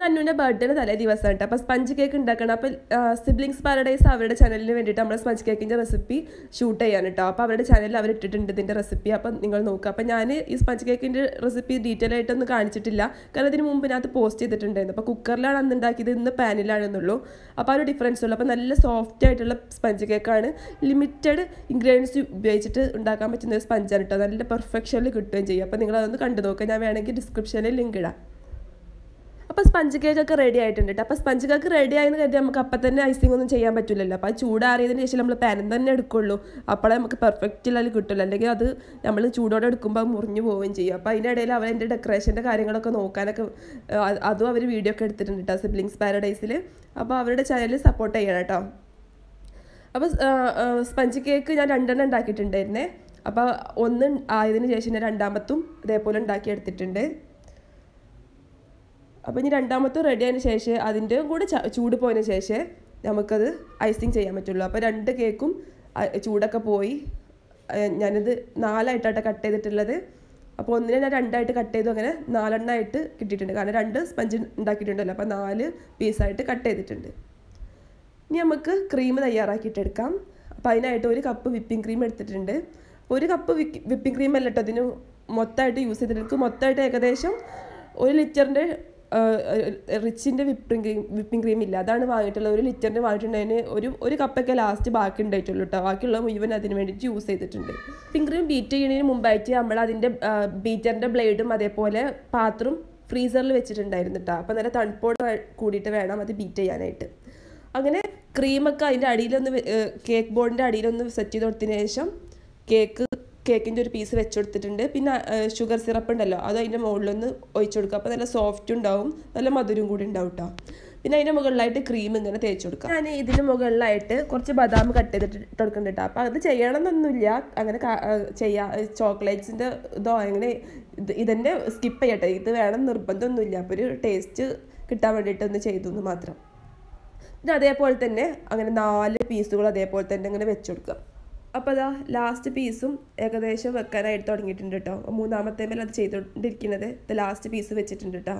അന്നുവിൻ്റെ ബർത്ത്ഡേന് തലേ ദിവസം കേട്ടോ അപ്പോൾ സ്പഞ്ച് കേക്ക് ഉണ്ടാക്കണം അപ്പോൾ സിബ്ലിങ്സ് പാരഡൈസ് അവരുടെ ചാനലിന് വേണ്ടിയിട്ട് നമ്മൾ സ്പഞ്ച് കേക്കിൻ്റെ റെസിപ്പി ഷൂട്ട് ചെയ്യാൻ കേട്ടോ അപ്പോൾ അവരുടെ ചാനലിൽ അവർ ഇട്ടിട്ടുണ്ട് ഇതിൻ്റെ റെസിപ്പി അപ്പം നിങ്ങൾ നോക്കുക അപ്പോൾ ഞാൻ ഈ സ്പഞ്ച് കേക്കിൻ്റെ റെസിപ്പി ഡീറ്റെയിൽ ആയിട്ടൊന്നും കാണിച്ചിട്ടില്ല കാരണം ഇതിന് മുമ്പ് ഇതിനകത്ത് പോസ്റ്റ് ചെയ്തിട്ടുണ്ടായിരുന്നു അപ്പോൾ കുക്കറിലാണ് അന്ന് ഉണ്ടാക്കിയത് ഇന്ന് പാനിലാണെന്നുള്ളൂ അപ്പോൾ ആ ഒരു ഡിഫറൻസ് ഉള്ളൂ അപ്പോൾ നല്ല സോഫ്റ്റ് ആയിട്ടുള്ള സ്പഞ്ച് കേക്കാണ് ലിമിറ്റഡ് ഇൻഗ്രീഡിയൻസ് ഉപയോഗിച്ചിട്ട് ഉണ്ടാക്കാൻ പറ്റുന്ന ഒരു സ്പഞ്ചാണ് കേട്ടോ നല്ല പെർഫെക്ഷനിൽ കിട്ടുകയും ചെയ്യും അപ്പോൾ നിങ്ങൾ അതൊന്ന് കണ്ടു നോക്കുക ഞാൻ വേണമെങ്കിൽ ഡിസ്ക്രിപ്ഷനിൽ ലിങ്ക് ഇടാം അപ്പോൾ സ്പഞ്ച് കേക്കൊക്കെ റെഡി ആയിട്ടുണ്ട് കേട്ടോ അപ്പോൾ സ്പഞ്ച് കേക്ക് റെഡി ആയെന്ന് കരുതി നമുക്ക് അപ്പം തന്നെ ഐസിംഗ് ഒന്നും ചെയ്യാൻ പറ്റില്ലല്ലോ അപ്പോൾ അത് ചൂടാറിയതിന് ശേഷം നമ്മൾ പാനിൽ തന്നെ എടുക്കുള്ളൂ അപ്പോഴേ നമുക്ക് പെർഫെക്റ്റ് അതിൽ കിട്ടുള്ളൂ അല്ലെങ്കിൽ അത് നമ്മൾ ചൂടോടെ എടുക്കുമ്പോൾ മുറിഞ്ഞു പോവുകയും ചെയ്യും അപ്പോൾ അതിൻ്റെ ഇടയിൽ അവർ എൻ്റെ ഡെക്കറേഷൻ്റെ കാര്യങ്ങളൊക്കെ നോക്കാനൊക്കെ അഹ് അതും അവർ വീഡിയോ ഒക്കെ എടുത്തിട്ടുണ്ട് കേട്ടോ സിബ്ലിങ്സ് പാരഡൈസിൽ അപ്പോൾ അവരുടെ ചാനൽ സപ്പോർട്ട് ചെയ്യണം കേട്ടോ അപ്പോൾ സ്പഞ്ച് കേക്ക് ഞാൻ രണ്ടെണ്ണം ഉണ്ടാക്കിയിട്ടുണ്ടായിരുന്നേ അപ്പോൾ ഒന്ന് ആയതിനു ശേഷം ഞാൻ രണ്ടാമത്തും ഇതേപോലെ ഉണ്ടാക്കിയെടുത്തിട്ടുണ്ട് അപ്പോൾ ഇനി രണ്ടാമത്തെ റെഡി ആയതിനു ശേഷം അതിൻ്റെ കൂടെ ച- ചൂട് പോയതിന് ശേഷം നമുക്കത് ഐസിങ് ചെയ്യാൻ പറ്റുള്ളൂ അപ്പോൾ രണ്ട് കേക്കും അ- ചൂടൊക്കെ പോയി അഹ് ഞാനിത് നാലായിട്ടാണ് കട്ട് ചെയ്തിട്ടുള്ളത് അപ്പോൾ ഒന്നിനെ ഞാൻ രണ്ടായിട്ട് കട്ട് ചെയ്തു അങ്ങനെ നാലെണ്ണമായിട്ട് കിട്ടിയിട്ടുണ്ട് കാരണം രണ്ട് സ്പഞ്ച് ഉണ്ടാക്കിയിട്ടുണ്ടല്ലോ അപ്പോൾ നാല് പീസായിട്ട് കട്ട് ചെയ്തിട്ടുണ്ട് ഇനി നമുക്ക് ക്രീം തയ്യാറാക്കിയിട്ടെടുക്കാം അപ്പോൾ അതിനായിട്ട് ഒരു കപ്പ് വിപ്പിംഗ് ക്രീം എടുത്തിട്ടുണ്ട് ഒരു കപ്പ് വിപ്പിംഗ് ക്രീം അല്ല കേട്ടോ അതിന് മൊത്തമായിട്ട് യൂസ് ചെയ്തിട്ട് എനിക്ക് മൊത്തമായിട്ട് ഏകദേശം ഒരു ലിറ്ററിൻ്റെ റിച്ചിൻ്റെ വിപ്പിംഗ് ക്രീം വിപ്പിംഗ് ക്രീം ഇല്ല അതാണ് വാങ്ങിയിട്ടുള്ളത് ഒരു ലിറ്ററിൻ്റെ വാങ്ങിയിട്ടുണ്ടതിന് ഒരു ഒരു കപ്പൊക്കെ ലാസ്റ്റ് ബാക്കി ഉണ്ടായിട്ടുള്ളൂ കേട്ടോ ബാക്കിയുള്ള മുഴുവൻ അതിന് വേണ്ടിയിട്ട് യൂസ് ചെയ്തിട്ടുണ്ട് വിപ്പിംഗ് ക്രീം ബീറ്റ് ചെയ്യുന്നതിന് മുമ്പായിട്ട് നമ്മൾ അതിൻ്റെ ബീറ്ററിൻ്റെ ബ്ലേഡും അതേപോലെ പാത്രം ഫ്രീസറിൽ വെച്ചിട്ടുണ്ടായിരുന്നു കേട്ടോ അപ്പോൾ നല്ല തണുപ്പോട് കൂടിയിട്ട് വേണം അത് ബീറ്റ് ചെയ്യാനായിട്ട് അങ്ങനെ ക്രീമൊക്കെ അതിൻ്റെ അടിയിലൊന്ന് കേക്ക് ബോർഡിൻ്റെ അടിയിലൊന്ന് സെറ്റ് ചെയ്ത് കൊടുത്തതിന് ശേഷം കേക്ക് കേക്കിൻ്റെ ഒരു പീസ് വെച്ച് കൊടുത്തിട്ടുണ്ട് പിന്നെ ഷുഗർ സിറപ്പ് ഉണ്ടല്ലോ അത് അതിൻ്റെ മുകളിലൊന്ന് ഒഴിച്ചു കൊടുക്കുക അപ്പോൾ നല്ല സോഫ്റ്റ് ഉണ്ടാവും നല്ല മധുരം കൂടി ഉണ്ടാവും കേട്ടോ പിന്നെ അതിൻ്റെ മുകളിലായിട്ട് ക്രീം ഇങ്ങനെ തേച്ച് കൊടുക്കുക ഞാൻ ഇതിന് മുകളിലായിട്ട് കുറച്ച് ബദാം കട്ട് ചെയ്തിട്ട് ഇട്ട് കൊടുക്കുന്നുണ്ട് കേട്ടോ അപ്പോൾ അത് ചെയ്യണമെന്നൊന്നുമില്ല അങ്ങനെ കാ- ആ, ചെയ്യാ ചോക്ലേറ്റ്സിൻ്റെ ഇതോ അങ്ങനെ ഇത് ഇതെന്നെ സ്കിപ്പ് ചെയ്യട്ടെ ഇത് വേണം നിർബന്ധമൊന്നുമില്ല അപ്പോൾ ഒരു ടേസ്റ്റ് കിട്ടാൻ വേണ്ടിയിട്ട് ഒന്ന് ചെയ്തു എന്ന് മാത്രം പിന്നെ അതേപോലെ തന്നെ അങ്ങനെ നാല് പീസുകൾ അതേപോലെ തന്നെ അങ്ങനെ വെച്ച് കൊടുക്കുക അപ്പോൾ അതാ ലാസ്റ്റ് പീസും ഏകദേശം വെക്കാനായിട്ട് തുടങ്ങിയിട്ടുണ്ട് കേട്ടോ മൂന്നാമത്തെ മേലെ അത് ചെയ്തുകൊണ്ടിരിക്കുന്നത് ഇത് ലാസ്റ്റ് പീസ് വെച്ചിട്ടുണ്ട് കേട്ടോ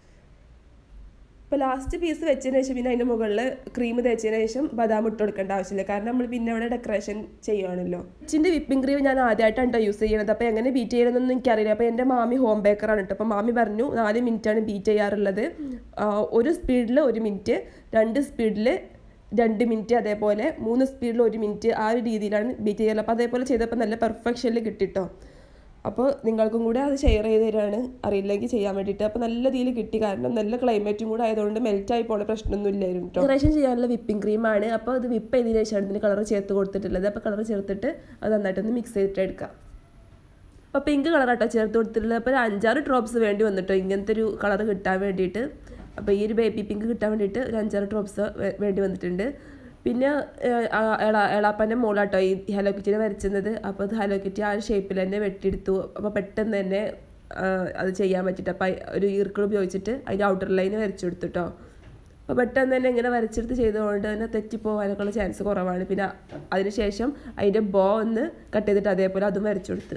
അപ്പോൾ ലാസ്റ്റ് പീസ് വെച്ചതിന് ശേഷം പിന്നെ അതിൻ്റെ മുകളിൽ ക്രീം തേച്ചതിന് ശേഷം ബദാം ഇട്ട് കൊടുക്കേണ്ട ആവശ്യമില്ല കാരണം നമ്മൾ പിന്നെ അവിടെ ഡെക്കറേഷൻ ചെയ്യുകയാണല്ലോ ഇച്ചിൻ്റെ വിപ്പിംഗ് ക്രീം ഞാൻ ആദ്യമായിട്ടാണ് കേട്ടോ യൂസ് ചെയ്യുന്നത് അപ്പോൾ എങ്ങനെ ബീറ്റ് ചെയ്യണമെന്നൊന്നും എനിക്കറിയില്ല അപ്പോൾ എൻ്റെ മാമി ഹോം ബേക്കറാണ് കേട്ടോ അപ്പോൾ മാമി പറഞ്ഞു നാല് മിനിറ്റാണ് ബീറ്റ് ചെയ്യാറുള്ളത് ആ, ഒരു സ്പീഡിൽ ഒരു മിനിറ്റ് രണ്ട് സ്പീഡിൽ രണ്ട് മിനിറ്റ് അതേപോലെ മൂന്ന് സ്പീഡിൽ ഒരു മിനിറ്റ് ആ ഒരു രീതിയിലാണ് ബീറ്റ് ചെയ്യാറ് അപ്പോൾ അതേപോലെ ചെയ്തപ്പോൾ നല്ല പെർഫെക്ഷനിൽ കിട്ടിട്ടോ അപ്പോൾ നിങ്ങൾക്കും കൂടെ അത് ഷെയർ ചെയ്ത് തരാണ് അറിയില്ലെങ്കിൽ ചെയ്യാൻ വേണ്ടിയിട്ട് അപ്പോൾ നല്ല രീതിയിൽ കിട്ടി കാരണം നല്ല ക്ലൈമറ്റും കൂടെ ആയതുകൊണ്ട് മെൽറ്റായി പോണ പ്രശ്നമൊന്നും ഇല്ലായിരുന്നു കേട്ടോ ഡെക്കറേഷൻ ചെയ്യാനുള്ള വിപ്പിംഗ് ക്രീമാണ് അപ്പോൾ അത് വിപ്പ് ചെയ്തതിന് ശേഷമാണ് ഇതിന് കളർ ചേർത്ത് കൊടുത്തിട്ടുള്ളത് അപ്പോൾ കളർ ചേർത്തിട്ട് അത് നന്നായിട്ടൊന്ന് മിക്സ് ചെയ്തിട്ട് എടുക്കാം അപ്പോൾ പിങ്ക് കളറാട്ടോ ചേർത്ത് കൊടുത്തിട്ടുള്ളത് അപ്പോൾ ഒരു അഞ്ചാറ് ഡ്രോപ്സ് വേണ്ടി വന്നിട്ടോ ഇങ്ങനത്തെ ഒരു കളർ കിട്ടാൻ വേണ്ടിയിട്ട് അപ്പോൾ ഈ ഒരു ബേബി പിങ്ക് കിട്ടാൻ വേണ്ടിയിട്ട് ഒരു അഞ്ചാറ് ഡ്രോപ്സ് വേണ്ടി വന്നിട്ടുണ്ട് പിന്നെ ഏഹ്, ആ എള എളാപ്പൻ്റെ മോളാട്ടോ ഈ ഹലോ കിറ്റിനെ വരച്ചുന്നത് അപ്പോൾ അത് ഹലോ കിറ്റി ആ ഒരു ഷേപ്പിൽ തന്നെ വെട്ടിയെടുത്തു അപ്പോൾ പെട്ടെന്ന് തന്നെ ആ, അത് ചെയ്യാൻ പറ്റിയിട്ട് അപ്പോൾ ഒരു ഈർക്കിൾ ഉപയോഗിച്ചിട്ട് അതിൻ്റെ ഔട്ടർ ലൈൻ വരച്ചു കൊടുത്തു കേട്ടോ അപ്പോൾ പെട്ടെന്ന് തന്നെ ഇങ്ങനെ വരച്ചെടുത്ത് ചെയ്തുകൊണ്ട് തന്നെ തെറ്റിപ്പോകാനൊക്കെ ഉള്ള ചാൻസ് കുറവാണ് പിന്നെ അതിനുശേഷം അതിൻ്റെ ബോ ഒന്ന് കട്ട് ചെയ്തിട്ട് അതേപോലെ അതും വരച്ചു കൊടുത്ത്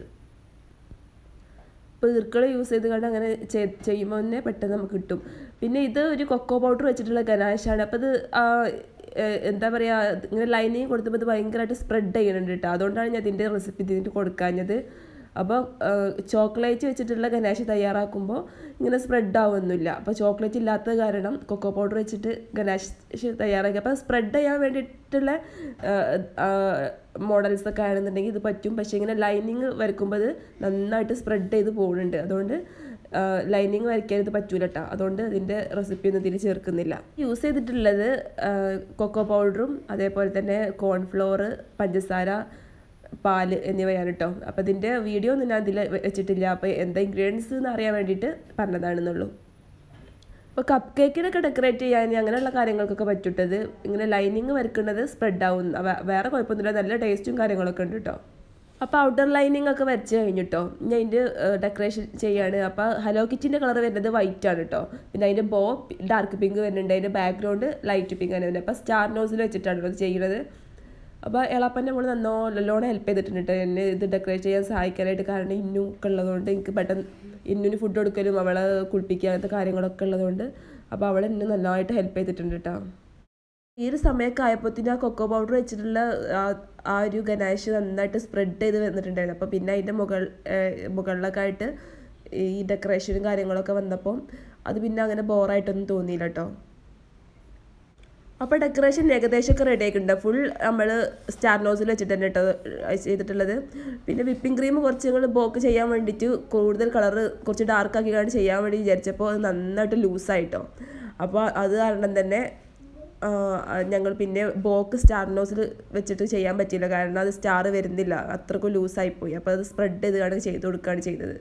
ഇപ്പോൾ ഈർക്കൾ യൂസ് ചെയ്ത് കണ്ട് അങ്ങനെ ചെയ്- ചെയ്യുമ്പോൾ തന്നെ പെട്ടെന്ന് നമുക്ക് കിട്ടും പിന്നെ ഇത് ഒരു കൊക്കോ പൗഡർ വെച്ചിട്ടുള്ള ഗനാശാണ് അപ്പോൾ ഇത് ആ, ഏഹ്, എന്താ പറയുക ഇങ്ങനെ ലൈനിങ് കൊടുത്തപ്പോൾ ഇത് ഭയങ്കരമായിട്ട് സ്പ്രെഡ് ചെയ്യുന്നുണ്ട് കേട്ടോ അതുകൊണ്ടാണ് ഞാൻ ഇതിൻ്റെ റെസിപ്പി ഇതിന് കൊടുക്കാഞ്ഞത് അപ്പോൾ ചോക്ലേറ്റ് വെച്ചിട്ടുള്ള ഗനാശ് തയ്യാറാക്കുമ്പോൾ ഇങ്ങനെ സ്പ്രെഡ് ആവുമൊന്നുമില്ല അപ്പോൾ ചോക്ലേറ്റ് ഇല്ലാത്തത് കാരണം കൊക്കോ പൗഡർ വെച്ചിട്ട് ഗനാശ് തയ്യാറാക്കി അപ്പോൾ സ്പ്രെഡ് ചെയ്യാൻ വേണ്ടിയിട്ടുള്ള മോഡൽസ് ഒക്കെ ആണെന്നുണ്ടെങ്കിൽ ഇത് പറ്റും പക്ഷേ ഇങ്ങനെ ലൈനിങ് വരയ്ക്കുമ്പോൾ അത് നന്നായിട്ട് സ്പ്രെഡ് ചെയ്ത് പോകുന്നുണ്ട് അതുകൊണ്ട് ലൈനിങ് വരയ്ക്കാൻ ഇത് പറ്റൂല കേട്ടോ അതുകൊണ്ട് ഇതിൻ്റെ റെസിപ്പി ഒന്നും ഇതിൽ ചേർക്കുന്നില്ല യൂസ് ചെയ്തിട്ടുള്ളത് കൊക്കോ പൗഡറും അതേപോലെ തന്നെ കോൺഫ്ലോർ പഞ്ചസാര പാല് എന്നിവയാണ് കേട്ടോ അപ്പോൾ ഇതിൻ്റെ വീഡിയോ ഒന്നും ഞാൻ ഇതിൽ വെച്ചിട്ടില്ല അപ്പോൾ എന്താ ഇൻഗ്രീഡിയൻസ് എന്ന് അറിയാൻ വേണ്ടിയിട്ട് പറഞ്ഞതാണെന്നുള്ളൂ അപ്പോൾ കപ്പ് കേക്കിനൊക്കെ ഡെക്കറേറ്റ് ചെയ്യാൻ അങ്ങനെയുള്ള കാര്യങ്ങൾക്കൊക്കെ പറ്റിട്ടത് ഇങ്ങനെ ലൈനിങ് വരക്കുന്നത് സ്പ്രെഡ് ആവും വേ- വേറെ കുഴപ്പമൊന്നുമില്ല നല്ല ടേസ്റ്റും കാര്യങ്ങളൊക്കെ ഉണ്ട് കേട്ടോ അപ്പോൾ ഔട്ടർ ലൈനിങ് ഒക്കെ വരച്ച് കഴിഞ്ഞിട്ടോ ഇനി അതിൻ്റെ ഡെക്കറേഷൻ ചെയ്യാണ് അപ്പോൾ ഹലോ കിറ്റിൻ്റെ കളർ വരുന്നത് വൈറ്റ് ആണ് കേട്ടോ പിന്നെ അതിൻ്റെ ബോ ഡാർക്ക് പിങ്ക് വരുന്നുണ്ട് അതിൻ്റെ ബാക്ക്ഗ്രൗണ്ട് ലൈറ്റ് പിങ്ക് ആണ് വരുന്നത് അപ്പോൾ സ്റ്റാർ നോസിൽ വെച്ചിട്ടാണ് ഇത് ചെയ്യുന്നത് അപ്പോൾ എളാപ്പൻ്റെ മോള് നന്നോ നല്ലോണം ഹെൽപ്പ് ചെയ്തിട്ടുണ്ട് കേട്ടോ എന്നെ ഇത് ഡെക്കറേറ്റ് ചെയ്യാൻ സഹായിക്കാനായിട്ട് കാരണം ഇന്നു ഒക്കെ ഉള്ളതുകൊണ്ട് എനിക്ക് പെട്ടെന്ന് ഇന്നുന് ഫുഡ് കൊടുക്കലും അവളെ കുളിപ്പിക്കുക അങ്ങനത്തെ കാര്യങ്ങളൊക്കെ ഉള്ളതുകൊണ്ട് അപ്പോൾ അവൾ എന്നെ നല്ലതായിട്ട് ഹെൽപ്പ് ചെയ്തിട്ടുണ്ട് കേട്ടോ ഈ ഒരു സമയമൊക്കെ ആയപ്പോഴത്തേനും ആ കൊക്കോ പൗഡർ വെച്ചിട്ടുള്ള ആ- ആ ഒരു ഗനാഷ് നന്നായിട്ട് സ്പ്രെഡ് ചെയ്ത് വന്നിട്ടുണ്ടായിരുന്നു അപ്പോൾ പിന്നെ അതിൻ്റെ മുകൾ ഏഹ് മുകളിലൊക്കെ ആയിട്ട് ഈ ഡെക്കറേഷനും കാര്യങ്ങളൊക്കെ വന്നപ്പോൾ അത് പിന്നെ അങ്ങനെ ബോറായിട്ടൊന്നും തോന്നിയില്ല കേട്ടോ അപ്പോൾ ഡെക്കറേഷൻ ഏകദേശമൊക്കെ റെഡി ആയിട്ടുണ്ട് ഫുൾ നമ്മൾ സ്റ്റാർ നോസിൽ വെച്ചിട്ട് തന്നെ കേട്ടോ ചെയ്തിട്ടുള്ളത് പിന്നെ വിപ്പിംഗ് ക്രീം കുറച്ച് ഞങ്ങൾ ബോക്ക് ചെയ്യാൻ വേണ്ടിയിട്ട് കൂടുതൽ കളറ് കുറച്ച് ഡാർക്ക് ആക്കിക്കാണ്ട് ചെയ്യാൻ വേണ്ടി വിചാരിച്ചപ്പോൾ അത് നന്നായിട്ട് ലൂസായിട്ടോ അപ്പോൾ അത് കാരണം തന്നെ ആ, ഞങ്ങൾ പിന്നെ ബോക്ക് സ്റ്റാർ നോസിൽ വെച്ചിട്ട് ചെയ്യാൻ പറ്റിയില്ല കാരണം അത് സ്റ്റാർ വരുന്നില്ല അത്രക്കും ലൂസായിപ്പോയി അപ്പോൾ അത് സ്പ്രെഡ് ചെയ്ത് കാണുക ചെയ്ത് കൊടുക്കുകയാണ് ചെയ്തത്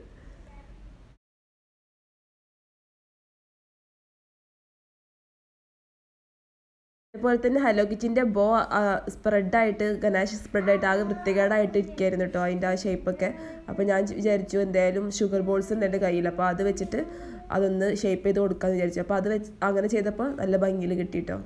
അതുപോലെ തന്നെ ഹലോ കിച്ചിൻ്റെ ബോ സ്പ്രെഡായിട്ട് ഗനാഷ് സ്പ്രെഡായിട്ട് ആകെ വൃത്തികേടായിട്ട് ഇരിക്കുകയായിരുന്നു കേട്ടോ അതിൻ്റെ ആ ഷേപ്പൊക്കെ അപ്പോൾ ഞാൻ വിചാരിച്ചു എന്തായാലും ഷുഗർ ബോൾസ് ഉണ്ട് എൻ്റെ കയ്യിൽ അപ്പോൾ അത് വെച്ചിട്ട് അതൊന്ന് ഷേപ്പ് ചെയ്ത് കൊടുക്കാമെന്ന് വിചാരിച്ചു അപ്പോൾ അത് വെച്ച് അങ്ങനെ ചെയ്തപ്പോൾ നല്ല ഭംഗിയിൽ കിട്ടിയിട്ടോ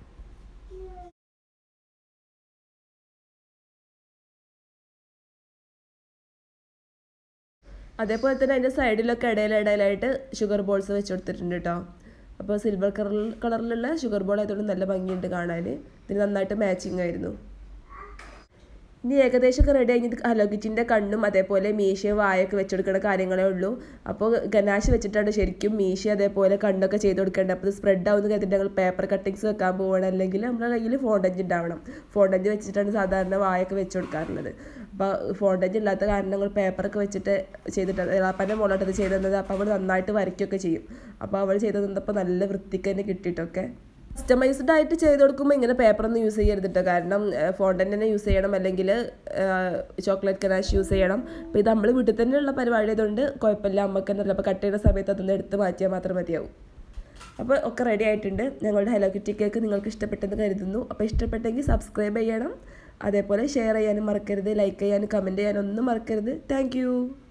അതേപോലെ തന്നെ അതിൻ്റെ സൈഡിലൊക്കെ ഇടയിലിടയിലായിട്ട് ഷുഗർ ബോൾസ് വെച്ച് കൊടുത്തിട്ടുണ്ട് കേട്ടോ അപ്പോൾ സിൽവർ കളർ കളറിലുള്ള ഷുഗർ ബോൾ ആയതുകൊണ്ട് നല്ല ഭംഗിയുണ്ട് കാണാൻ ഇതിന് നന്നായിട്ട് മാച്ചിങ് ആയിരുന്നു ഇനി ഏകദേശമൊക്കെ റെഡി കഴിഞ്ഞിട്ട് ഹലോ കിച്ചിൻ്റെ കണ്ണും അതേപോലെ മീശയും വായൊക്കെ വെച്ചെടുക്കുന്ന കാര്യങ്ങളേ ഉള്ളൂ അപ്പോൾ ഗനാശ് വെച്ചിട്ടാണ് ശരിക്കും മീശ അതേപോലെ കണ്ണൊക്കെ ചെയ്ത് കൊടുക്കേണ്ടത് അപ്പോൾ ഇത് സ്പ്രെഡ് ആവുന്ന കരുതിട്ട് ഞങ്ങൾ പേപ്പർ കട്ടിങ്സ് വെക്കാൻ പോകണം അല്ലെങ്കിൽ നമ്മുടെ കയ്യിൽ ഫോണ്ടഞ്ച് ഉണ്ടാവണം ഫോണ്ടഞ്ച് വെച്ചിട്ടാണ് സാധാരണ വായൊക്കെ വെച്ച് കൊടുക്കാറുള്ളത് അപ്പോൾ ഫോണ്ടഞ്ച് ഇല്ലാത്ത കാരണം ഞങ്ങൾ പേപ്പറൊക്കെ വെച്ചിട്ട് ചെയ്തിട്ട് ഇളാപ്പൻ്റെ മോളോട്ട് ഇത് ചെയ്ത് തന്നത് അപ്പോൾ അവൾ നന്നായിട്ട് വരയ്ക്കുകയൊക്കെ ചെയ്യും അപ്പോൾ അവൾ ചെയ്ത് തന്നപ്പോൾ നല്ല വൃത്തിക്ക് തന്നെ കിട്ടിയിട്ടൊക്കെ കസ്റ്റമൈസ്ഡ് ആയിട്ട് ചെയ്ത് കൊടുക്കുമ്പോൾ ഇങ്ങനെ പേപ്പറൊന്നും യൂസ് ചെയ്യരുത് കേട്ടോ കാരണം ഫോണ്ടൻ തന്നെ യൂസ് ചെയ്യണം അല്ലെങ്കിൽ ചോക്ലേറ്റ് കനാഷ് യൂസ് ചെയ്യണം അപ്പോൾ ഇത് നമ്മൾ വീട്ടിൽ തന്നെയുള്ള പരിപാടി ആയതുകൊണ്ട് കുഴപ്പമില്ല അമ്മക്ക് തന്നെ അപ്പോൾ കട്ട് ചെയ്യുന്ന സമയത്ത് അതൊന്ന് എടുത്ത് മാറ്റിയാൽ മാത്രം മതിയാവും അപ്പോൾ ഒക്കെ റെഡി ആയിട്ടുണ്ട് ഞങ്ങളുടെ ഹലോ കിറ്റി കേക്ക് നിങ്ങൾക്ക് ഇഷ്ടപ്പെട്ടെന്ന് കരുതുന്നു അപ്പോൾ ഇഷ്ടപ്പെട്ടെങ്കിൽ സബ്സ്ക്രൈബ് ചെയ്യണം അതേപോലെ ഷെയർ ചെയ്യാനും മറക്കരുത് ലൈക്ക് ചെയ്യാനും കമൻറ്റ് ചെയ്യാനും ഒന്നും മറക്കരുത് താങ്ക്